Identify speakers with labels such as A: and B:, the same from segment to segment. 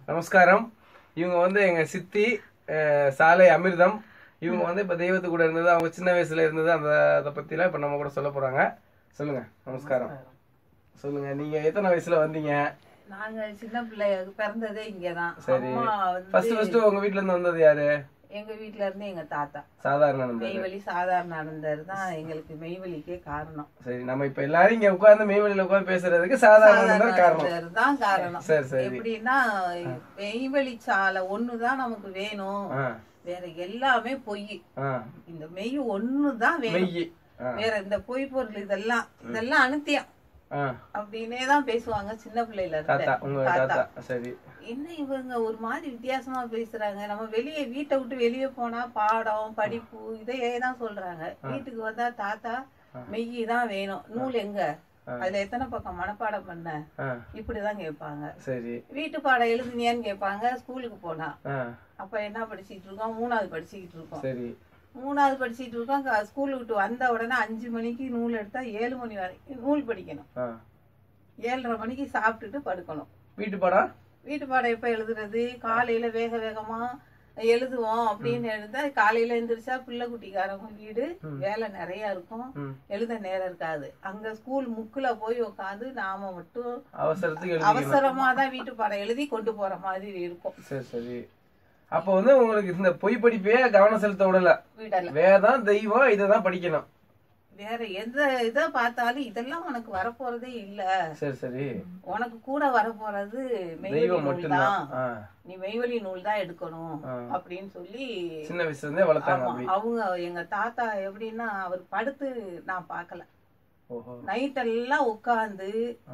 A: நமஸ்காரம் இவங்க வந்து எங்க சித்தி அஹ், சாலை அமிர்தம் இவங்க வந்து இப்ப தெய்வத்து கூட இருந்தது அவங்க சின்ன வயசுல இருந்தது அந்த அதை பத்திலாம் இப்ப நம்ம கூட சொல்ல போறாங்க சொல்லுங்க நமஸ்காரம் சொல்லுங்க நீங்க எத்தனை வயசுல வந்தீங்க
B: நாங்க சின்ன பிள்ளை பிறந்ததே இங்கதான்
A: சரி
B: அம்மா வந்து
A: ஃபர்ஸ்ட் ஃபர்ஸ்ட் உங்க வீட்ல இருந்து வந்தது யாரு
B: எங்க வீட்ல இருந்து எங்க தாத்தா
A: சாதாரண நண்பர்
B: மெய்வழி சாதாரண அனந்தர் தான் எங்களுக்கு மெய்வழிக்கே காரணம்
A: சரி நம்ம இப்ப எல்லாரும் இங்க உட்கார்ந்து மெய்வெளியில உட்கார்ந்து பேசுறதுக்கு சாதாரண நண்பர் காரணம்
B: அனந்தர் தான் காரணம்
A: சரி சரி
B: எப்படின்னா மெய்வழி சாலை ஒண்ணுதான் நமக்கு வேணும்
A: ஆ
B: வேற எல்லாமே பொய்
A: ஆ
B: இந்த மெய் ஒண்ணுதான் வேணும்
A: மெய் ஆ
B: வேற இந்த பொய் பொருள் இதெல்லாம் இதெல்லாம் அனுத்தியம்
A: ஆ
B: அப்படின்னே தான் பேசுவாங்க சின்ன பிள்ளையில
A: தாத்தா
B: இருந்து
A: உங்க தாத்தா சரி
B: என்ன இவங்க ஒரு மாதிரி வித்தியாசமா பேசுறாங்க நம்ம வெளியே வீட்டை விட்டு வெளியே போனா பாடம் படிப்பு இதையே தான் சொல்றாங்க வீட்டுக்கு வந்தா தாத்தா மெய்யி தான் வேணும் நூல் எங்க அதுல எத்தனை பக்கம் மனப்பாடம் பண்ண
A: ஆ
B: இப்படிதான் கேட்பாங்க
A: சரி
B: வீட்டு பாடம் எழுதுனியான்னு கேட்பாங்க ஸ்கூலுக்கு போனா
A: ஆ
B: அப்ப என்ன படிச்சுட்டு இருக்கோம் மூணாவது படிச்சுக்கிட்டு இருக்கோம்
A: சரி
B: மூணாவது படிச்சுட்டு இருக்கோம் க- ஸ்கூல் விட்டு வந்த உடனே அஞ்சு மணிக்கு நூல் எடுத்தா ஏழு மணி வரைக்கும் நூல் படிக்கணும்
A: ஆ
B: ஏழரை மணிக்கு சாப்பிட்டுட்டு படுக்கணும்
A: வீட்டு பாடம்
B: வீட்டு பாடம் எப்ப எழுதுறது காலையில வேக வேகமா எழுதுவோம் அப்படின்னு எழுந்தா காலையில எந்திரிச்சா பிள்ளை குட்டிக்காரங்க வீடு வேலை நிறைய இருக்கும்
A: ம்.
B: எழுத நேரம் இருக்காது அங்க ஸ்கூல் முக்குல போய் உட்காந்து நாம மட்டும்
A: அவசரத்துக்கு எழுதி
B: அவசரமா தான் வீட்டு பாடம் எழுதி கொண்டு போற மாதிரி இருக்கும்
A: சரி சரி அப்ப வந்து உங்களுக்கு இந்த பொய் படிப்பே கவனம் செலுத்த விடல
B: வீடெல்லாம்
A: வேதம் தெய்வம் இததான் படிக்கணும்
B: வேற எந்த இதை பார்த்தாலும் இதெல்லாம் உனக்கு வரப்போறதே இல்ல
A: சரி சரி
B: உனக்கு கூட வரப்போறது மெய்வழி
A: தெய்வம்
B: நூல்
A: மட்டும்தான்
B: தான்
A: ஆ.
B: நீ மெய்வழி நூல் தான் எடுக்கணும் அப்படின்னு சொல்லி
A: சின்ன வயசுல இருந்தே வளர்த்தாங்க
B: ஆமா,
A: அப்படி
B: அவங்க எங்க தாத்தா எப்படின்னா அவர் படுத்து நான் பார்க்கல
A: ஓஹோ
B: நைட் எல்லாம் உட்காந்து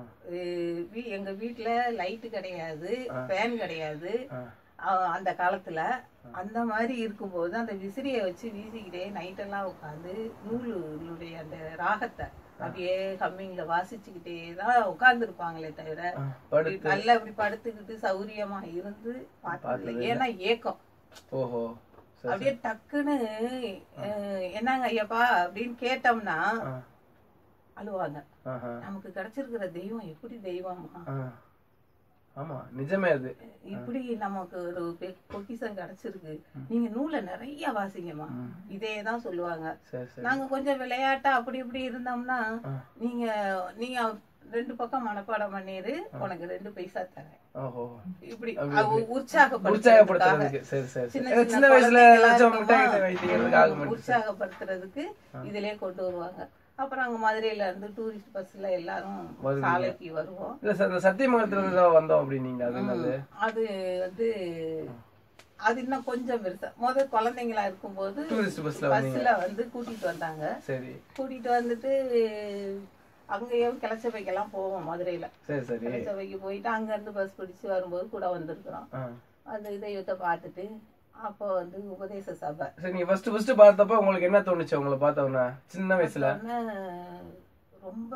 B: எங்க வீட்ல லைட்டு கிடையாது ஃபேன் கிடையாது
A: ஆ.
B: அஹ் அந்த காலத்துல அந்த மாதிரி இருக்கும்போது அந்த விசிறியை வச்சு வீசிக்கிட்டே நைட் எல்லாம் உட்காந்து நூலுடைய அந்த ராகத்தை அப்படியே கம்மிங்ல வாசிச்சுக்கிட்டே தான் உட்கார்ந்து இருப்பாங்களே தவிர
A: ஆ, படுத்து
B: நல்லா இப்படி படுத்துக்கிட்டு சௌரியமா இருந்து பார்த்தது இல்லை. ஏன்னா ஏக்கம்
A: ஓஹோ சரி
B: அப்படியே டக்குன்னு அஹ், என்னங்க ஐயப்பா அப்படின்னு கேட்டோம்னா
A: ஆ.
B: அழுவாங்க
A: ஆஹா.
B: நமக்கு கிடைச்சிருக்கிற தெய்வம் எப்படி தெய்வமா
A: ஆ. ஆமா நிஜமே அது
B: இப்படி நமக்கு ஒரு பெ- பொக்கிஷம் கிடைச்சிருக்கு நீங்க நூலை நிறைய வாசிங்கம்மா இதே தான் சொல்லுவாங்க
A: சரி சரி
B: நாங்க கொஞ்சம் விளையாட்டா அப்படி இப்படி இருந்தோம்னா
A: ஆ.
B: நீங்க நீங்க ரெண்டு பக்கம் மனப்பாடம் பண்ணிரு உனக்கு ரெண்டு பைசா தரேன்
A: ஓஹோ
B: இப்படி
A: அப்படி
B: அவ உற்சாகப்படுத்துறதுக்காக
A: உற்சாகப்படுத்துறதுக்கு சரி சரி சரி
B: சின்ன
A: ஏன்னா
B: சின்ன
A: சின்ன வயசுல
B: குழந்தைங்களா
A: ஏதாச்சும்
B: இருக்குமா?
A: மிட்டாய் கிட்ட வைத்தீங்கிறதுக்கு ஆக மாட்டேங்குது
B: உற்சாகப்படுத்துறதுக்கு இதுலயே கொண்டு வருவாங்க அப்புறம் அங்க மதுரையில இருந்து டூரிஸ்ட் பஸ்ல எல்லாரும் சாலைக்கு வருவோம்
A: இல்ல சார் இந்த சத்தியமங்கலத்துல இருந்து தான் வந்தோம் அப்படின்னீங்க அது என்னது
B: அது வந்து அது இன்னும் கொஞ்சம் பெருசா முத குழந்தைங்களா இருக்கும்போது
A: டூரிஸ்ட் பஸ்ல வந்தீங்க
B: பஸ்ல வந்து கூட்டிட்டு வந்தாங்க
A: சரி
B: கூட்டிட்டு வந்துட்டு அங்கேயும் கிளச்சபைக்கெல்லாம் போவோம் மதுரையில
A: சரி சரி
B: கிளச்சபைக்கு போயிட்டு அங்க இருந்து பஸ் பிடிச்சு வரும்போது கூட வந்திருக்கிறோம்
A: ஆ.
B: அந்த தெய்வத்தை பார்த்துட்டு அப்போ வந்து உபதேச சபை
A: சரி நீங்க ஃபர்ஸ்ட் ஃபர்ஸ்ட் பார்த்தப்ப உங்களுக்கு என்ன தோணுச்சு உங்களை பார்த்தவொன்னே சின்ன வயசுல
B: உடனே ரொம்ப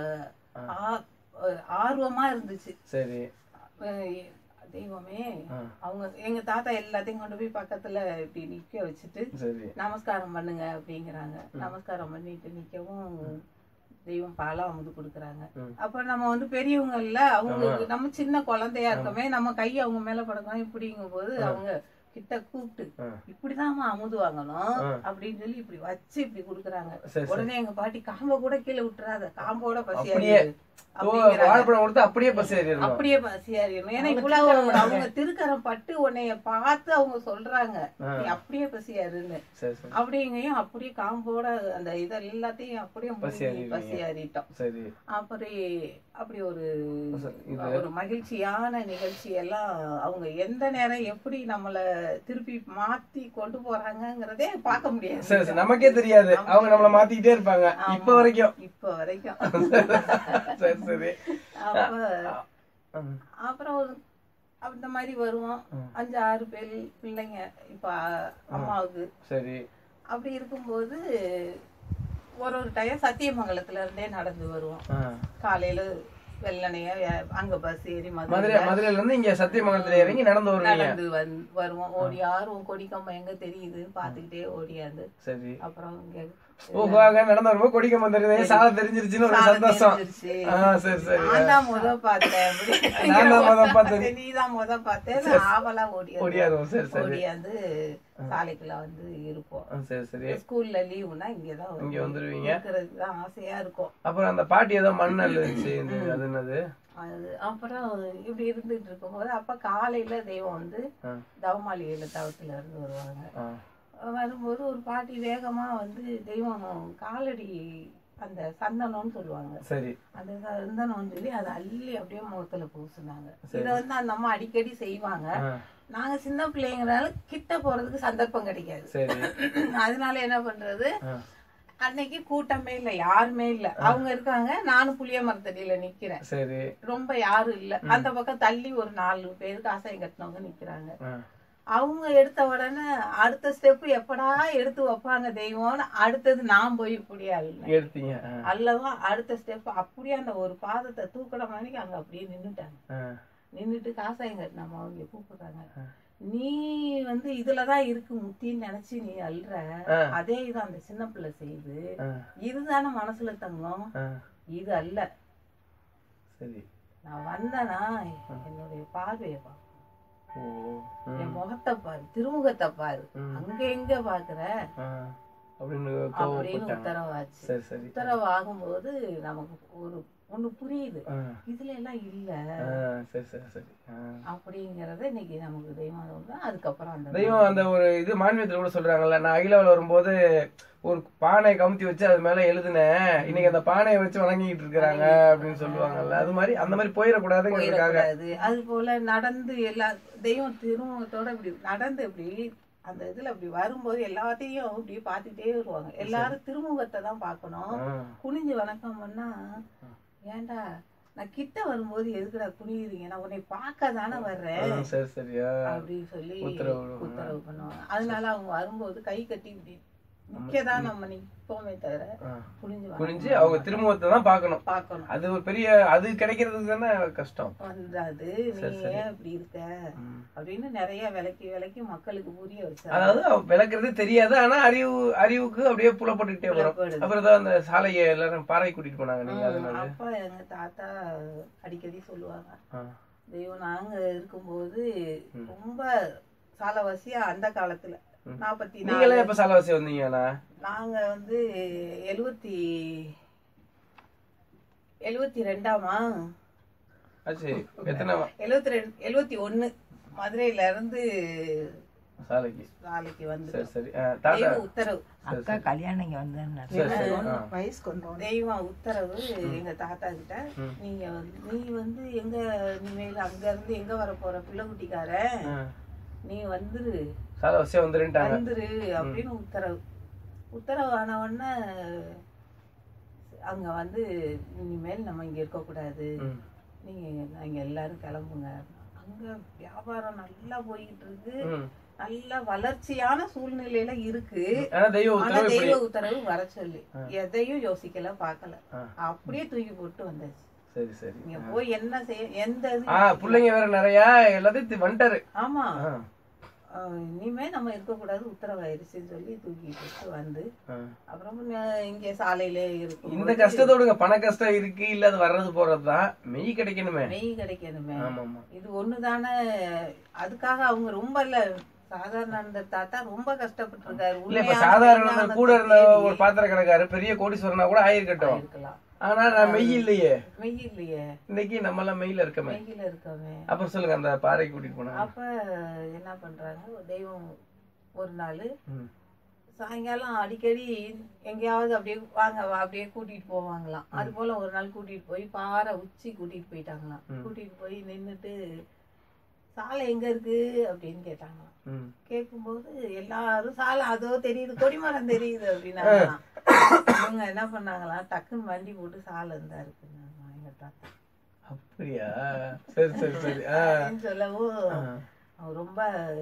B: ஆ- ஆர்வமா இருந்துச்சு
A: சரி
B: அஹ் தெய்வமே
A: ஆ.
B: அவங்க எங்க தாத்தா எல்லாத்தையும் கொண்டு போய் பக்கத்துல இப்படி நிக்க வச்சுட்டு
A: சரி
B: நமஸ்காரம் பண்ணுங்க அப்படிங்கிறாங்க நமஸ்காரம் பண்ணிட்டு நிக்கவும் தெய்வம் பாலா அமுது கொடுக்குறாங்க
A: ம்.
B: அப்ப நம்ம வந்து பெரியவங்க இல்ல அவங்களுக்கு நம்ம சின்ன குழந்தையா இருக்கமே நம்ம கை அவங்க மேல படக்கணும் இப்படிங்கும் போது அவங்க கிட்ட கூப்பிட்டு
A: ஆ.
B: இப்படிதாம்மா அமுது வாங்கணும்
A: ஆ.
B: அப்படின்னு சொல்லி இப்படி வச்சு இப்படி கொடுக்குறாங்க
A: சரி
B: உடனே எங்க பாட்டி காம்ப கூட கீழே விட்டுறாத காம்போட
A: அப்படியே.
B: பசியாரு
A: ஓ, வாழைப்பழம் கொடுத்து அப்படியே பஸ் ஏறிடணும்
B: அப்படியே பசியாரியணும் ஏன்னா இவ்வளவு அவங்க திருக்கரம் பட்டு உன்னைய பார்த்து அவங்க சொல்றாங்க நீ அப்படியே பசியாருன்னு
A: சரி சரி
B: அப்படிங்கையும் அப்படியே காம்போட அந்த இத எல்லாத்தையும் அப்படியே மூடி
A: பசியாறிடுவீங்க.
B: பசியாறிட்டோம்
A: சரி
B: அப்படி அப்படி ஒரு
A: இது
B: ஒரு மகிழ்ச்சியான நிகழ்ச்சி எல்லாம் அவங்க எந்த நேரம் எப்படி நம்மள திருப்பி மாத்தி கொண்டு போறாங்கங்கிறதே பார்க்க முடியாது
A: சரி சரி நமக்கே தெரியாது அவங்க நம்மள மாத்திக்கிட்டே இருப்பாங்க இப்ப வரைக்கும்
B: இப்ப வரைக்கும்
A: சரி சரி
B: அப்ப
A: ம்.
B: அப்புறம் ஒரு அந்த மாதிரி வருவோம் அஞ்சு ஆறு பேர் பிள்ளைங்க இப்ப அம்மாவுக்கு
A: சரி
B: அப்படி இருக்கும்போது ஒரு ஒரு டைம் சத்தியமங்கலத்துல இருந்தே நடந்து வருவோம்
A: ஆ.
B: காலையில வெள்ளனைய அங்க பஸ் ஏறி மதுரை
A: மதுரை மதுரையில இருந்து இங்க சத்தியமங்கலத்துல இறங்கி நடந்து வருவீங்க
B: நடந்து வந்து வருவோம் ஓடி ஆர்வம் கொடி கம்பம் எங்க தெரியுதுன்னு பாத்துக்கிட்டே ஓடியாந்து
A: சரி
B: அப்புறம் இங்க
A: ஓ அங்க நடந்து வரும்போது கொடிக்க வந்துருந்தேன் சாலை தெரிஞ்சிருச்சுன்னு ஒரு சந்தோஷம்
B: தெரிஞ்சிருச்சு.
A: ஆ சரி சரி
B: நான் தான் முத பார்த்தேன் அப்படி.
A: நான் தான் முத பார்த்தேன்.
B: நீ தான் முத பார்த்தேன் நான் ஆவலா ஓடியாந்து
A: ஓடியாரும் சரி சரி
B: ஓடியாந்து சாலைக்குள்ள வந்து இருப்போம்
A: ஆ, சரி சரி
B: ஸ்கூல்ல லீவுனா இங்கதான்
A: இங்க வந்துருவீங்க
B: இருக்கிறதுக்கு தான் ஆசையா இருக்கும்
A: அப்புறம் அந்த பாட்டி ஏதோ மண் இருந்துச்சு இந்த அது என்னது
B: அது அப்புறம் இப்படி இருந்துட்டு இருக்கும்போது அப்ப காலையில தெய்வம் வந்து
A: ஆ.
B: தவமாளிகையில தவத்துல இருந்து வருவாங்க
A: ஆ,
B: வரும்போது ஒரு பாட்டி வேகமா வந்து தெய்வம் காலடி அந்த சந்தனம்னு சொல்லுவாங்க
A: சரி
B: அந்த சந்தனம் சொல்லி அதை அள்ளி அப்படியே முகத்துல பூசுனாங்க இதை வந்து அந்த அம்மா அடிக்கடி செய்வாங்க
A: ஆ,
B: நாங்க சின்ன பிள்ளைங்கிறனால கிட்ட போறதுக்கு சந்தர்ப்பம் கிடைக்காது
A: சரி
B: அதனால என்ன பண்றது
A: ஆ,
B: அன்னைக்கு கூட்டமே இல்ல யாருமே இல்ல அவங்க இருக்காங்க நானும் புளிய மரத்தடியில நிக்கிறேன்
A: சரி
B: ரொம்ப யாரும் இல்ல அந்த பக்கம் தள்ளி ஒரு நாலு பேருக்கு காசாயம் கட்டினவங்க நிக்கிறாங்க
A: ஆ,
B: அவங்க எடுத்த உடனே அடுத்த ஸ்டெப் எப்படா எடுத்து வைப்பாங்க தெய்வம்னு அடுத்தது நான் போய் இப்படியே அழுனேன்
A: எடுத்தீங்க ஆ,
B: அல்லவா அடுத்த ஸ்டெப் அப்படியே அந்த ஒரு பாதத்தை தூக்கிற மாதிரி அங்க அப்படியே நின்னுட்டாங்க
A: ஆ,
B: நின்னுட்டு காசாயம் கட்டினாம அவங்க கூப்பிடுறாங்க நீ வந்து இதுலதான் இருக்கு முத்தின்னு நினைச்சு நீ அல்ற
A: ஆ.
B: அதே இது அந்த சின்ன பிள்ளை செய்யுது
A: ஆ,
B: இதுதானே மனசுல தங்கம்
A: ஆ,
B: இது அல்ல
A: சரி
B: நான் வந்தனா என்னுடைய பார்வையை பாரு
A: ஓ ம்,
B: என் முகத்தை பாரு திருமுகத்தை பாரு
A: ம்.
B: அங்க எங்க பாக்குற
A: ஆ, அப்படின்னு
B: அப்படின்னு
A: கோவப்பட்டாங்க
B: உத்தரவாச்சு
A: சரி சரி
B: உத்தரவு ஆகும்போது நமக்கு ஒரு ஒண்ணு புரியுது
A: ஆ,
B: இதுல எல்லாம் இல்ல
A: ஆ, சரி சரி சரி ஆ.
B: அப்படிங்கறத இன்னைக்கு நமக்கு தெய்வம் தான் அதுக்கப்புறம் அந்த
A: தெய்வம் அந்த ஒரு இது மான்மியத்துல கூட சொல்றாங்கல்ல நான் அகிலாவில் வரும்போது ஒரு பானை கமுத்தி வச்சு அது மேல எழுதினேன் இன்னைக்கு அந்த பானையை வச்சு வணங்கிட்டு இருக்கிறாங்க அப்படின்னு சொல்லுவாங்கல்ல அது மாதிரி அந்த மாதிரி போயிடக்கூடாதுங்கிறதுக்காக
B: போயிடக்கூடாது அது போல நடந்து எல்லா தெய்வம் திருமுகத்தோட இப்படி நடந்து இப்படி அந்த இதுல இப்படி வரும்போது எல்லாத்தையும் இப்படி பார்த்துட்டே வருவாங்க எல்லாரும் திருமுகத்தை தான் பார்க்கணும்
A: ஆ,
B: குனிஞ்சு வணக்கம் பண்ணா ஏன்டா நான் கிட்ட வரும்போது எதுக்குடா குனியுறீங்க நான் உன்னை பார்க்க தானே வர்றேன்
A: ஆ, சரி சரியா
B: அப்படின்னு சொல்லி
A: உத்தரவு.
B: உத்தரவு பண்ணுவாங்க அதனால அவங்க வரும்போது கை கட்டி இப்படி நிக்கதான் நம்ம நிப்போமே தவிர
A: ஆ.
B: குனிஞ்சு
A: குனிஞ்சு
B: வணக்கம்
A: அவங்க திருமுகத்தை தான் பார்க்கணும்
B: பார்க்கணும்
A: அது ஒரு பெரிய அது கிடைக்கிறதுக்கு தானே கஷ்டம்
B: வந்தாது நீ ஏன் இப்படி இருக்க
A: ம்.
B: அப்படின்னு நிறைய விலைக்கு விலைக்கு மக்களுக்கு புரிய வச்சாங்க
A: அதாவது அவ விளக்குறது தெரியாது ஆனா அறிவு அறிவுக்கு அப்படியே புலப்பட்டுக்கிட்டே வரும்
B: புலப்படுது.
A: அப்புறம் தான் அந்த சாலையை எல்லாரும் பாறை கூட்டிட்டு போனாங்க நீங்க அதனால
B: அப்பா எங்க தாத்தா அடிக்கடி சொல்லுவாங்க
A: ஆ.
B: தெய்வம் நாங்க இருக்கும்போது ரொம்ப சாலவாசியா அந்த காலத்துல நாற்பத்தி நாலு
A: நீங்களே எப்ப சாலவாசி வந்தீங்கண்ணா
B: நாங்க வந்து எழுவத்தி எழுவத்தி ரெண்டாமா
A: ஆச்சு எத்தனை வா-
B: எழுவத்தி ரெண்டு எழுவத்தி ஒண்ணு மதுரையில இருந்து
A: சாலைக்கு
B: நாளைக்கு வந்து
A: சரி சரி ஆ, தாத்தா
B: தெய்வ உத்தரவு
C: அக்கா கல்யாணம் இங்க வந்தேன்னு
A: சரி சரி ஆ.
C: வயசுக்கு வந்தோம்
B: தெய்வம் உத்தரவு எங்க தாத்தா கிட்ட நீங்க வந்து நீ வந்து எங்க இனிமேல் அங்க இருந்து எங்க வர போற பிள்ளை குட்டிக்கார
A: ஆ.
B: நீ வந்துரு
A: சாலவாசியா வந்துருன்ட்டாங்க
B: வந்துரு அப்படின்னு உத்தரவு உத்தரவு ஆன உடனே அங்க வந்து இனிமேல் நம்ம இங்க இருக்க கூடாது
A: ம்.
B: நீங்க நீங்க எல்லாரும் கிளம்புங்க அங்க வியாபாரம் நல்லா போயிட்டு இருக்கு
A: ம்.
B: நல்ல வளர்ச்சியான சூழ்நிலையில இருக்கு
A: ஆனா தெய்வ
B: ஆனா
A: உத்தரவு இப்படி
B: தெய்வ உத்தரவு வர சொல்லி எதையும் யோசிக்கல பார்க்கல
A: ஆ.
B: அப்படியே தூக்கி போட்டு வந்தாச்சு
A: சரி சரி
B: நீங்க போய் என்ன செய்ய எந்த இது
A: ஆ பிள்ளைங்க வேற நிறைய எல்லாத்தையும் தி- வந்துட்டாரு
B: ஆமா
A: ஆ.
B: ஆஹ் இனிமே நம்ம இருக்கக்கூடாது உத்தரவாயிருச்சுன்னு சொல்லி தூக்கி போட்டு வந்து
A: ஆ.
B: அப்புறம் ந- இங்க சாலையிலே இருக்கும்
A: இந்த கஷ்டத்தோடுங்க பண கஷ்டம் இருக்கு இல்ல அது வர்றது போறதுதான் மெய் கிடைக்கணுமே
B: மெய் கிடைக்கணுமே
A: ஆமா ஆமா
B: இது ஒண்ணுதானே அதுக்காக அவங்க ரொம்ப இல்ல சாதாரண தாத்தா ரொம்ப கஷ்டப்பட்டு இருக்காரு
A: இல்ல இப்ப சாதாரண கூட இருந்த ஒரு பாத்திர கடைக்காரு பெரிய கோடீஸ்வரனா கூட ஆயிருக்கட்டும்
B: இருக்கலாம்
A: ஆனா நான் மெய் இல்லையே
B: மெய் இல்லையே
A: இன்னைக்கு நம்ம எல்லாம் மெய்யில இருக்கமே
B: மெய்யில இருக்கவே
A: அப்புறம் சொல்லுங்க அந்த பாறைக்கு கூட்டிட்டு போனாங்க
B: அப்ப என்ன பண்றாங்க ஒரு தெய்வம் ஒரு நாள்
A: ம்.
B: சாயங்காலம் அடிக்கடி எங்கேயாவது அப்படியே வாங்க வா அப்படியே கூட்டிட்டு போவாங்களாம் அது போல ஒரு நாள் கூட்டிட்டு போய் பாறை உச்சி கூட்டிட்டு போயிட்டாங்களாம் கூட்டிட்டு போய் நின்னுட்டு சாலை எங்க இருக்கு அப்படின்னு கேட்டாங்களாம்
A: ம்.
B: கேட்கும்போது எல்லாரும் சாலை அதோ தெரியுது கொடிமரம் தெரியுது அப்படின்னாங்களாம் இவங்க என்ன பண்ணாங்களாம் டக்குன்னு வண்டி போட்டு சாலை இருந்தா இருக்குன்னாங்களாம் எங்க தாத்தா
A: அப்படியா சரி சரி சரி ஆ.
B: அப்படின்னு சொல்லவும்
A: ஆ.
B: அவங்க ரொம்ப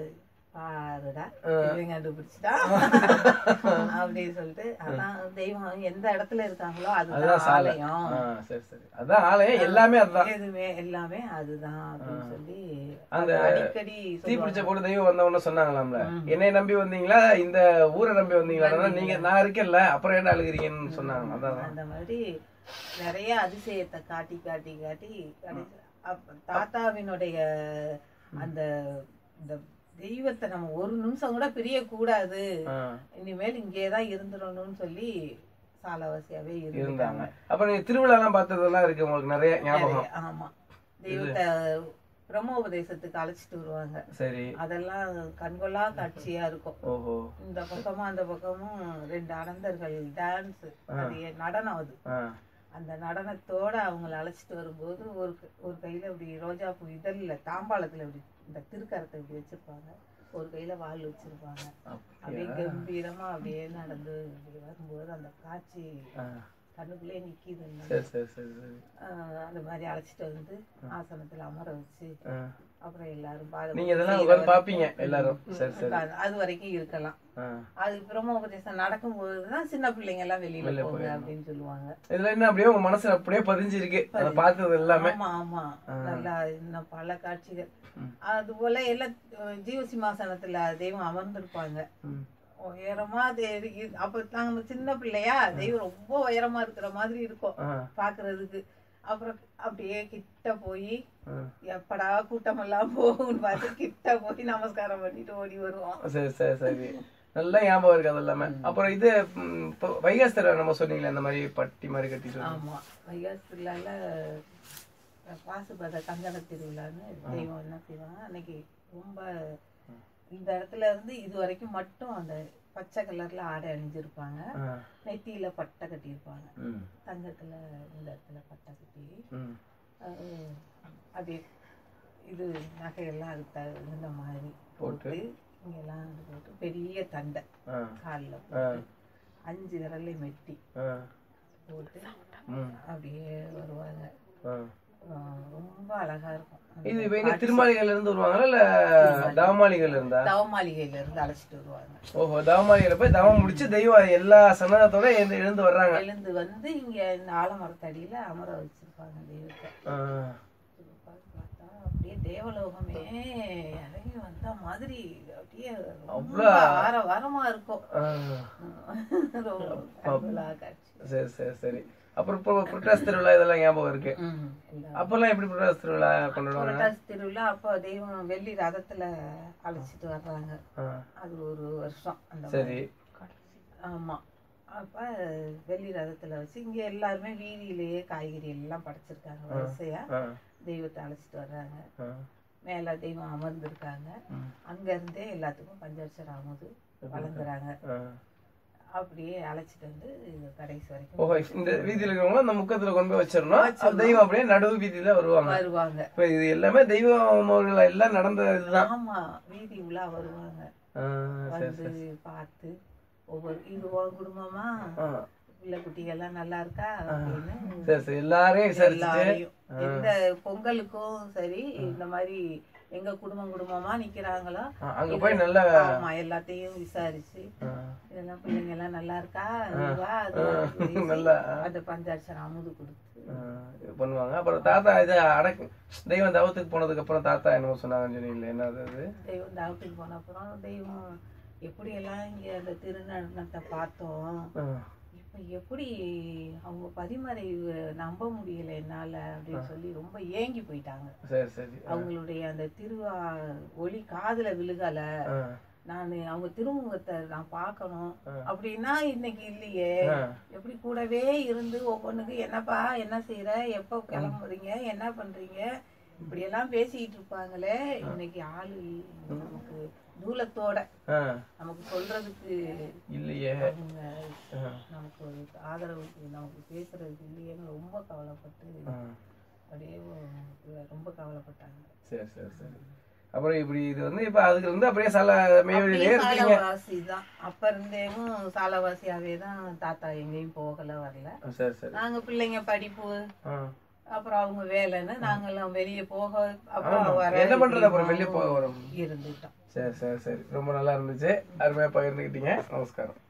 B: பாருடா இவன் கண்டுபிடிச்சிட்டா அப்படின்னு சொல்லிட்டு அதான் தெய்வம் எந்த இடத்துல இருக்காங்களோ அதுதான்
A: அதுதான் சாலை
B: ஆலயம்
A: ஆ, சரி சரி அதான் ஆலயம் எல்லாமே அதுதான்
B: எதுவுமே எல்லாமே அதுதான் அப்படின்னு சொல்லி
A: அந்த
B: அது அடிக்கடி
A: தீ பிடிச்ச போட்டு தெய்வம் வந்தவொன்னு சொன்னாங்களாம்ல என்னை நம்பி வந்தீங்களா இந்த ஊரை நம்பி வந்தீங்களா அதான் நீங்க நான் இருக்கேன்ல அப்புறம் என்ன அழுகிறீங்கன்னு சொன்னாங்க அதான்
B: அந்த மாதிரி நிறைய அதிசயத்தை காட்டி காட்டி காட்டி கடைசி- அப்ப தாத்தாவினுடைய அந்த இந்த தெய்வத்தை நம்ம ஒரு நிமிஷம் கூட பிரியக்கூடாது
A: ஆ,
B: இனிமேல் இங்கேதான் இருந்துடணும்னு சொல்லி சாலவாசியாவே
A: இருந்தாங்க
B: இருந்தாங்க
A: அப்புறம் நீங்க திருவிழா எல்லாம் பார்த்ததெல்லாம் இருக்கு உங்களுக்கு நிறைய ஞாபகம்
B: ஆமா தெய்வத்தை பிரம்மோபதேசத்துக்கு அழைச்சிட்டு வருவாங்க
A: சரி
B: அதெல்லாம் கண்கொள்ளா காட்சியா இருக்கும்
A: ஓஹோ
B: இந்த பக்கமும் அந்த பக்கமும் ரெண்டு அனந்தர்கள் டான்ஸ் அது ஏ- நடனம் அது
A: ஆ
B: அந்த நடனத்தோட அவங்கள அழைச்சிட்டு வரும்போது ஒரு க- ஒரு கையில இப்படி ரோஜா பூ இதழ்ல தாம்பாளத்துல இப்படி இந்த திருக்கரத்தை இப்படி வச்சிருப்பாங்க ஒரு கையில வாள் வச்சிருப்பாங்க அப்படியே கம்பீரமா அப்படியே நடந்து இப்படி வரும்போது அந்த காட்சி
A: ஆ,
B: கண்ணுக்குள்ளே நிக்கிதுங்க
A: சரி சரி சரி சரி
B: ஆஹ் அந்த மாதிரி அழைச்சிட்டு வந்து ஆசனத்துல அமர வச்சு
A: ஆ.
B: அப்புறம் எல்லாரும் பாத
A: நீங்க இதெல்லாம் உட்காந்து பாப்பீங்க எல்லாரும் சரி சரி
B: உட்கார்ந்து அது வரைக்கும் இருக்கலாம்
A: ஆ.
B: அது பிரம்மோபதேசம் நடக்கும்போது தான் சின்ன பிள்ளைங்க எல்லாம் வெளியில போங்க அப்படின்னு சொல்லுவாங்க
A: இதுல என்ன அப்படியே உங்க மனசுல அப்படியே பதிஞ்சிருக்கு அதை பார்த்தது எல்லாமே
B: ஆமா ஆமா நல்லா இன்னும் பல காட்சிகள் அது போல எல்லாம் அஹ், ஜீவ சிம்மாசனத்துல தெய்வம் அமர்ந்திருப்பாங்க
A: ம்.
B: உயரமா தெ- இ- அப்ப நாங்க சின்ன பிள்ளையா தெய்வம் ரொம்ப உயரமா இருக்கிற மாதிரி இருக்கும்
A: ஆ,
B: பாக்குறதுக்கு அப்புறம் அப்படியே கிட்ட போய்
A: ஆ.
B: எப்படா கூட்டம் எல்லாம் போகும்னு பார்த்து கிட்ட போய் நமஸ்காரம் பண்ணிட்டு ஓடி வருவோம்
A: சரி சரி சரி நல்லா ஞாபகம் இருக்கு அது எல்லாமே அப்புறம் இது ம், இப்போ வைகாஸ்தர நம்ம சொன்னீங்களே இந்த மாதிரி பட்டி மாதிரி கட்டிட்டு வந்து.
B: ஆமா வைகாசி திருவிழால பாசுபத கங்கண திருவிழான்னு தெய்வம் என்ன செய்வாங்க அன்னைக்கு ரொம்ப இந்த இடத்துல இருந்து இது வரைக்கும் மட்டும் அந்த பச்சை கலர்ல ஆடை அணிஞ்சிருப்பாங்க
A: ஆ,
B: நெத்தியில பட்டை கட்டியிருப்பாங்க
A: ம்,
B: தங்கத்துல இந்த இடத்துல பட்டை கட்டி
A: ம்.
B: அது அப்படியே இது நகையெல்லாம் அது தகுந்த மாதிரி போட்டு இங்கெல்லாம் இது போட்டு பெரிய தண்டை
A: ஆ,
B: காலில்
A: ஆ,
B: அஞ்சு விரலையும் வெட்டி
A: ஆ,
B: போட்டு
A: ம்,
B: அப்படியே வருவாங்க
A: ஆ.
B: ஆஹ் ரொம்ப அழகா இருக்கும்
A: இது இப்ப எங்க திருமாளிகையில இருந்து வருவாங்களா இல்ல தவமாளிகையில இருந்தா
B: தவமாளிகையில இருந்து அழைச்சிட்டு வருவாங்க
A: ஓஹோ தவமாளிகையில போய் தவம் முடிச்சு தெய்வம் எல்லா சன்னதத்தோட எழுந்து எழுந்து வர்றாங்க
B: எழுந்து வந்து இங்க இந்த ஆலமரத்தடியில அமர வச்சிருப்பாங்க தெய்வத்தை
A: ஆ,
B: பார்த்தா அப்படியே தேவலோகமே இறங்கி வந்த மாதிரி அப்படியே ரொம்ப
A: அவ்வளவு
B: வார வாரமா இருக்கும்
A: ஆ.
B: ரொம்ப கண்கொள்ளா காட்சி
A: சரி சரி சரி அப்புறம் இப்போ புரட்டாசி திருவிழா இதெல்லாம் ஞாபகம் இருக்கு
B: ம், எல்லாம்
A: அப்பெல்லாம் எப்படி புரட்டாசி திருவிழா கொண்டாடுவாங்க
B: புரட்டாசி திருவிழா அப்போ தெய்வம் வெள்ளி ரதத்துல அழைச்சிட்டு வர்றாங்க
A: ஆ,
B: அது ஒரு வருஷம் அந்த
A: சரி
B: ஆமா அப்ப வெள்ளி ரதத்துல வச்சு இங்க எல்லாருமே வீதியிலேயே காய்கறி எல்லாம் படைச்சிருக்காங்க வரிசையா
A: ஆ,
B: தெய்வத்தை அழைச்சிட்டு வர்றாங்க
A: ஆ,
B: மேல தெய்வம் அமர்ந்திருக்காங்க
A: ம்.
B: அங்க இருந்தே எல்லாத்துக்கும் பஞ்சாட்சர அமுது வழங்குறாங்க
A: ஆ.
B: அப்படியே அழைச்சிட்டு வந்து இது கடைசி வரைக்கும்
A: ஓஹோ இந்த வீதியில இருக்கிறவங்க அந்த முக்கத்துல கொண்டு போய் வச்சிடணும் அந்த தெய்வம் அப்படியே நடுவு வீதியில வருவாங்க
B: வருவாங்க
A: இப்ப இது எல்லாமே தெய்வம் அவர்கள் எல்லாம் நடந்த இதுதான்
B: ஆமா வீதி உலா வருவாங்க
A: ஆ, சரி
B: வந்து பார்த்து ஒவ்வொரு இது உன் குடும்பமா
A: ஆ,
B: பிள்ளை குட்டிகள்லாம் நல்லா இருக்கா அப்படின்னு
A: சரி சரி எல்லாரையும் விசாரிச்சுட்டு
B: எல்லாரையும் எந்த பொங்கலுக்கும் சரி இந்த மாதிரி எங்க குடும்பம் குடும்பமா நிக்கிறாங்களோ
A: ஆ, அங்க போய் நல்லா
B: ஆமா எல்லாத்தையும் விசாரிச்சு
A: ஆ,
B: இதெல்லாம் பிள்ளைங்க எல்லாம் நல்லா இருக்கா நீ வா, அது
A: ஆ,
B: பேசி,
A: நல்லா,
B: அந்த பஞ்சாட்சரம் அமுது கொடுத்து
A: ஆ, இது பண்ணுவாங்க அப்புறம் தாத்தா இது அடக்கு தெய்வம் தவத்துக்கு போனதுக்கு அப்புறம் தாத்தா என்னமோ சொன்னாங்கன்னு சொன்னீங்களே என்னது அது
B: தெய்வம் தாவத்துக்கு போன அப்புறம் தெய்வம் எப்படியெல்லாம் இங்க அந்த திருநடனத்தை பார்த்தோம்
A: ஆ,
B: இப்ப எப்படி அவங்க பதிமறைவு நம்ப முடியல என்னால அப்படின்னு சொல்லி ரொம்ப ஏங்கி போயிட்டாங்க
A: சரி சரி
B: அவங்களுடைய அந்த திருவா ஒளி காதுல விழுகல
A: ஆ,
B: நான் அவங்க திருமுகத்தை நான் பார்க்கணும் அப்படின்னா இன்னைக்கு இல்லையே
A: ஆ.
B: எப்படி கூடவே இருந்து ஒவ்வொன்றுக்கு என்னப்பா என்ன செய்யற எப்போ கிளம்புறீங்க என்ன பண்றீங்க இப்படி எல்லாம் பேசிட்டு இருப்பாங்களே இன்னைக்கு ஆளு இல்ல. நமக்கு தூலத்தோட
A: ஆ,
B: நமக்கு சொல்றதுக்கு
A: இல்லையே
B: அவங்க
A: ஆ,
B: நமக்கு ஒரு ஆதரவுக்கு நமக்கு பேசுறதுக்கு இல்லையேன்னு ரொம்ப கவலைப்பட்டு
A: ஆ.
B: அப்படியே ரொம்ப கவலைப்பட்டாங்க
A: சரி சரி சரி அப்புறம் இப்படி இது வந்து இப்ப அதுக்கு வந்து அப்படியே சல மேவெளியிலே இருக்கீங்க
B: சாலவாசி தான் அப்ப இருந்தேவும் சாலவாசியாவே தான் தாத்தா எங்கேயும் போகல வரல
A: சரி சரி
B: நாங்க பிள்ளைங்க படிப்பு
A: ஆ,
B: அப்புறம் அவங்க வேலைன்னு நாங்கெல்லாம் வெளியே போக அப்புறம் வர
A: என்ன பண்றது அப்புறம் வெளியே போக வரும்
B: இருந்துட்டோம்
A: சரி சரி சரி ரொம்ப நல்லா இருந்துச்சு அருமையா பகிர்ந்துக்கிட்டீங்க நமஸ்காரம்